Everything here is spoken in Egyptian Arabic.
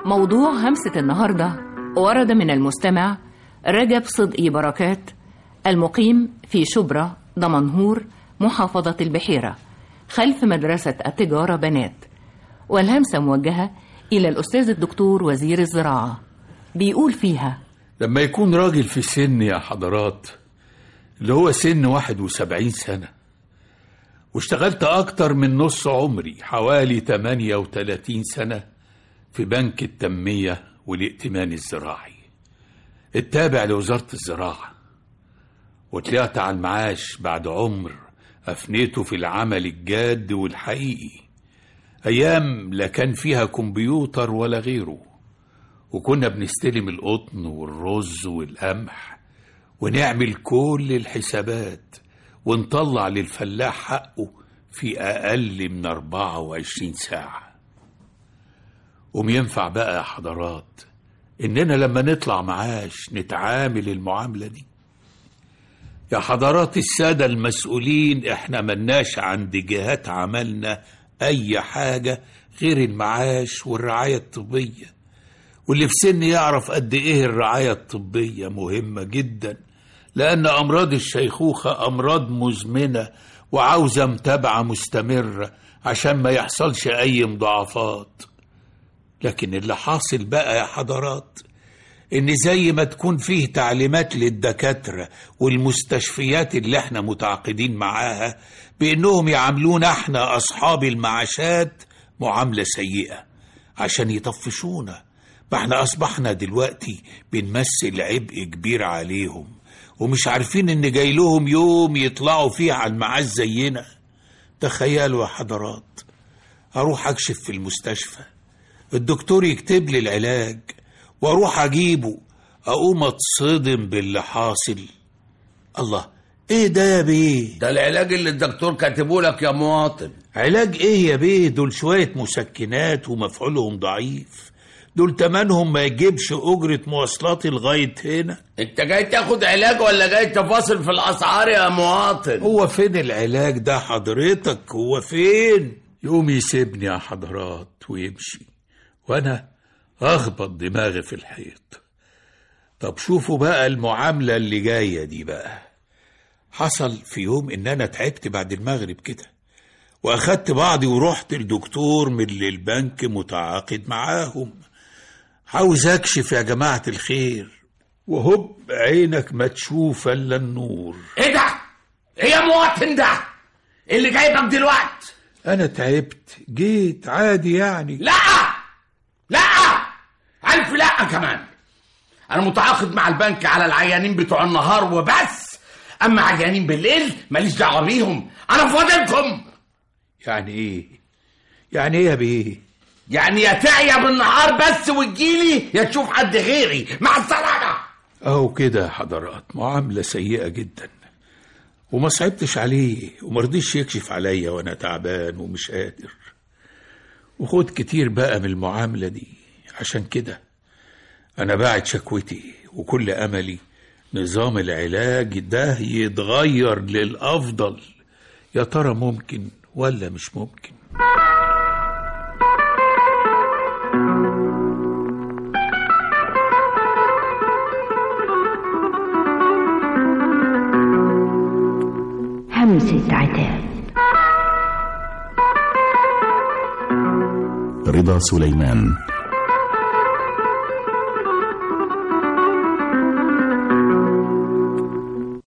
موضوع همسة النهاردة ورد من المستمع رجب صدقي بركات المقيم في شبرا دمنهور محافظة البحيرة خلف مدرسة التجارة بنات والهمسة موجهة إلى الأستاذ الدكتور وزير الزراعة بيقول فيها لما يكون راجل في سن يا حضرات اللي هو سن 71 سنة واشتغلت أكتر من نص عمري حوالي 38 سنة في بنك التنمية والائتمان الزراعي التابع لوزارة الزراعة وطلعت على المعاش بعد عمر أفنيته في العمل الجاد والحقيقي أيام لا كان فيها كمبيوتر ولا غيره وكنا بنستلم القطن والرز والقمح ونعمل كل الحسابات ونطلع للفلاح حقه في أقل من 24 ساعة قوم ينفع بقى يا حضرات إننا لما نطلع معاش نتعامل المعاملة دي يا حضرات السادة المسؤولين احنا ملناش عند جهات عملنا أي حاجة غير المعاش والرعاية الطبية واللي في سن يعرف قد إيه الرعاية الطبية مهمة جدا لأن أمراض الشيخوخة أمراض مزمنة وعاوزة متابعة مستمرة عشان ما يحصلش أي مضاعفات لكن اللي حاصل بقى يا حضرات إن زي ما تكون فيه تعليمات للدكاترة والمستشفيات اللي احنا متعاقدين معاها بإنهم يعاملونا احنا أصحاب المعاشات معاملة سيئة عشان يطفشونا ما احنا أصبحنا دلوقتي بنمثل عبء كبير عليهم ومش عارفين إن جاي لهم يوم يطلعوا فيه على المعاش زينا تخيلوا يا حضرات أروح أكشف في المستشفى الدكتور يكتب لي العلاج واروح اجيبه اقوم اتصدم باللي حاصل الله ايه ده يا بيه ده العلاج اللي الدكتور كاتبه لك يا مواطن علاج ايه يا بيه دول شوية مسكنات ومفعولهم ضعيف دول تمنهم ما يجيبش أجرة مواصلاتي لغاية هنا انت جاي تاخد علاج ولا جاي تفاصل في الاسعار يا مواطن هو فين العلاج ده حضرتك هو فين يقوم يسيبني يا حضرات ويمشي وأنا أخبط دماغي في الحيط طب شوفوا بقى المعاملة اللي جاية دي بقى حصل في يوم إن أنا تعبت بعد المغرب كده وأخدت بعضي ورحت لدكتور من اللي البنك متعاقد معاهم عاوز أكشف يا جماعة الخير وهب عينك ما تشوف إلا النور ايه ده ايه يا مواطن ده اللي جايبك دلوقتي أنا تعبت جيت عادي يعني لا لا ألف لا كمان أنا متعاقد مع البنك على العيانين بتوع النهار وبس أما عيانين بالليل ماليش دعوة بيهم أنا فاضلكم يعني إيه يعني إيه يا بيه يعني يا تعيا بالنهار بس وتجيلي يا تشوف حد غيري مع السلامة أهو كده يا حضرات معاملة سيئة جدا وما صعبتش عليه ومرضيش يكشف عليا وأنا تعبان ومش قادر وخد كتير بقى من المعاملة دي عشان كده أنا باعت شكوتي وكل أملي نظام العلاج ده يتغير للأفضل يا ترى ممكن ولا مش ممكن همسة عتاب رضا سليمان